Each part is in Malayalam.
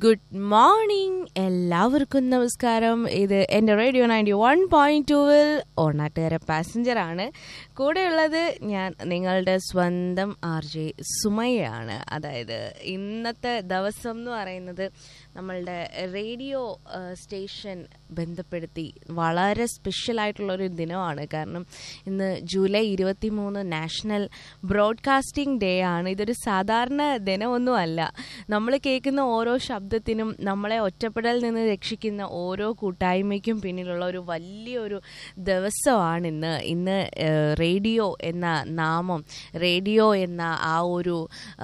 ഗുഡ് മോർണിംഗ് എല്ലാവർക്കും നമസ്കാരം ഇത് എൻ്റെ റേഡിയോ നയൻറ്റി വൺ പോയിന്റ് ടൂവിൽ ഓണാട്ടുകാര പാസഞ്ചർ ആണ് കൂടെയുള്ളത് ഞാൻ നിങ്ങളുടെ സ്വന്തം ആർ ജെ സുമയാണ് അതായത് ഇന്നത്തെ ദിവസം എന്ന് പറയുന്നത് നമ്മളുടെ റേഡിയോ സ്റ്റേഷൻ ബന്ധപ്പെടുത്തി വളരെ സ്പെഷ്യൽ ആയിട്ടുള്ളൊരു ദിനമാണ് കാരണം ഇന്ന് ജൂലൈ ഇരുപത്തി മൂന്ന് നാഷണൽ ബ്രോഡ്കാസ്റ്റിംഗ് ഡേ ആണ് ഇതൊരു സാധാരണ ദിനമൊന്നുമല്ല നമ്മൾ കേൾക്കുന്ന ഓരോ ശബ്ദത്തിനും നമ്മളെ ഒറ്റപ്പെടലിൽ നിന്ന് രക്ഷിക്കുന്ന ഓരോ കൂട്ടായ്മയ്ക്കും പിന്നിലുള്ള ഒരു വലിയൊരു ദിവസമാണ് ഇന്ന് ഇന്ന് റേഡിയോ എന്ന നാമം റേഡിയോ എന്ന ആ ഒരു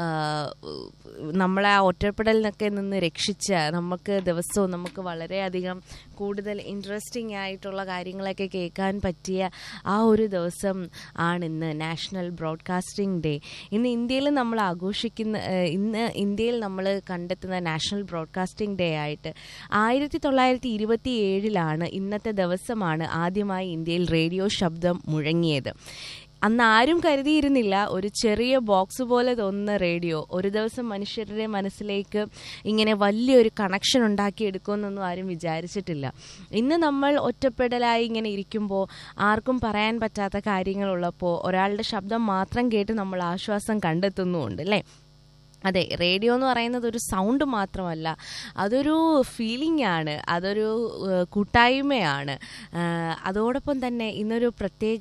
നമ്മളെ ആ ഒറ്റപ്പെടലിൽ നിന്നൊക്കെ നിന്ന് രക്ഷിച്ച നമുക്ക് ദിവസവും നമുക്ക് വളരെയധികം കൂടുതൽ ഇൻട്രസ്റ്റിംഗ് ആയിട്ടുള്ള കാര്യങ്ങളൊക്കെ കേൾക്കാൻ പറ്റിയ ആ ഒരു ദിവസം ആണ് ഇന്ന് നാഷണൽ ബ്രോഡ്കാസ്റ്റിംഗ് ഡേ ഇന്ന് ഇന്ത്യയിൽ നമ്മൾ ആഘോഷിക്കുന്ന ഇന്ന് ഇന്ത്യയിൽ നമ്മൾ കണ്ടെത്തുന്ന നാഷണൽ ബ്രോഡ്കാസ്റ്റിംഗ് ഡേ ആയിട്ട് ആയിരത്തി തൊള്ളായിരത്തി ഇരുപത്തി ഏഴിലാണ് ഇന്നത്തെ ദിവസമാണ് ആദ്യമായി ഇന്ത്യയിൽ റേഡിയോ ശബ്ദം മുഴങ്ങിയത് അന്ന് ആരും കരുതിയിരുന്നില്ല ഒരു ചെറിയ ബോക്സ് പോലെ തോന്നുന്ന റേഡിയോ ഒരു ദിവസം മനുഷ്യരുടെ മനസ്സിലേക്ക് ഇങ്ങനെ വലിയൊരു കണക്ഷൻ ഉണ്ടാക്കിയെടുക്കുമെന്നൊന്നും ആരും വിചാരിച്ചിട്ടില്ല ഇന്ന് നമ്മൾ ഒറ്റപ്പെടലായി ഇങ്ങനെ ഇരിക്കുമ്പോൾ ആർക്കും പറയാൻ പറ്റാത്ത കാര്യങ്ങളുള്ളപ്പോൾ ഒരാളുടെ ശബ്ദം മാത്രം കേട്ട് നമ്മൾ ആശ്വാസം കണ്ടെത്തുന്നുമുണ്ട് അല്ലേ അതെ റേഡിയോ എന്ന് പറയുന്നത് ഒരു സൗണ്ട് മാത്രമല്ല അതൊരു ഫീലിംഗ് ആണ് അതൊരു കൂട്ടായ്മയാണ് അതോടൊപ്പം തന്നെ ഇന്നൊരു പ്രത്യേക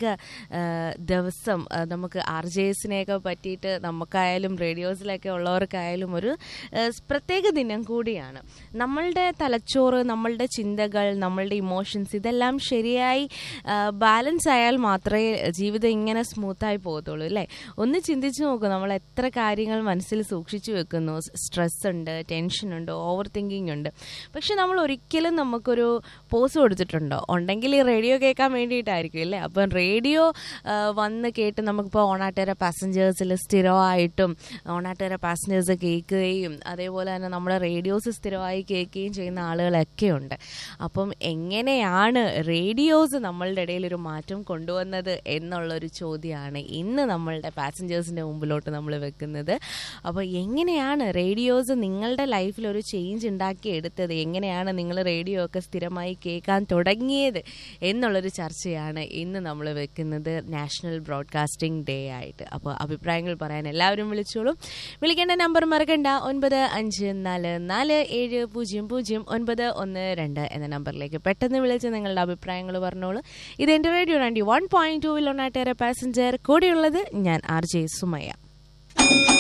ദിവസം നമുക്ക് ആർ ജെ എസിനെയൊക്കെ പറ്റിയിട്ട് നമുക്കായാലും റേഡിയോസിലൊക്കെ ഉള്ളവർക്കായാലും ഒരു പ്രത്യേക ദിനം കൂടിയാണ് നമ്മളുടെ തലച്ചോറ് നമ്മളുടെ ചിന്തകൾ നമ്മളുടെ ഇമോഷൻസ് ഇതെല്ലാം ശരിയായി ബാലൻസ് ആയാൽ മാത്രമേ ജീവിതം ഇങ്ങനെ സ്മൂത്തായി പോകത്തുള്ളൂ അല്ലേ ഒന്ന് ചിന്തിച്ചു നോക്കൂ നമ്മൾ എത്ര കാര്യങ്ങൾ മനസ്സിൽ സൂക്ഷിച്ചു വെക്കുന്നു സ്ട്രെസ് ഉണ്ട് ടെൻഷൻ ഉണ്ട് ഓവർ തിങ്കിങ് ഉണ്ട് പക്ഷെ നമ്മൾ ഒരിക്കലും നമുക്കൊരു പോസ് കൊടുത്തിട്ടുണ്ടോ ഉണ്ടെങ്കിൽ ഈ റേഡിയോ കേൾക്കാൻ വേണ്ടിയിട്ടായിരിക്കും അല്ലേ അപ്പം റേഡിയോ വന്ന് കേട്ട് നമുക്കിപ്പോൾ ഓണാട്ടുകര പാസഞ്ചേഴ്സിൽ സ്ഥിരമായിട്ടും ഓണാട്ടുകര പാസഞ്ചേഴ്സ് കേൾക്കുകയും അതേപോലെ തന്നെ നമ്മുടെ റേഡിയോസ് സ്ഥിരമായി കേൾക്കുകയും ചെയ്യുന്ന ആളുകളൊക്കെ ഉണ്ട് അപ്പം എങ്ങനെയാണ് റേഡിയോസ് നമ്മളുടെ ഇടയിൽ ഒരു മാറ്റം കൊണ്ടുവന്നത് എന്നുള്ളൊരു ചോദ്യമാണ് ഇന്ന് നമ്മളുടെ പാസഞ്ചേഴ്സിൻ്റെ മുമ്പിലോട്ട് നമ്മൾ വെക്കുന്നത് അപ്പോൾ എങ്ങനെയാണ് റേഡിയോസ് നിങ്ങളുടെ ലൈഫിൽ ഒരു ചേഞ്ച് ഉണ്ടാക്കി എടുത്തത് എങ്ങനെയാണ് നിങ്ങൾ റേഡിയോ ഒക്കെ സ്ഥിരമായി കേൾക്കാൻ തുടങ്ങിയത് എന്നുള്ളൊരു ചർച്ചയാണ് ഇന്ന് നമ്മൾ വെക്കുന്നത് നാഷണൽ ബ്രോഡ്കാസ്റ്റിംഗ് ഡേ ആയിട്ട് അപ്പോൾ അഭിപ്രായങ്ങൾ പറയാൻ എല്ലാവരും വിളിച്ചോളും വിളിക്കേണ്ട നമ്പർ മറക്കണ്ട ഒൻപത് അഞ്ച് നാല് നാല് ഏഴ് പൂജ്യം പൂജ്യം ഒൻപത് ഒന്ന് രണ്ട് എന്ന നമ്പറിലേക്ക് പെട്ടെന്ന് വിളിച്ച് നിങ്ങളുടെ അഭിപ്രായങ്ങൾ പറഞ്ഞോളൂ ഇത് എൻ്റെ റേഡിയോ നയൻറ്റി വൺ പോയിന്റ് ടൂവിൽ ഒന്നാട്ടേറെ പാസഞ്ചർ കൂടെയുള്ളത് ഞാൻ ആർ ജെ സുമയ്യ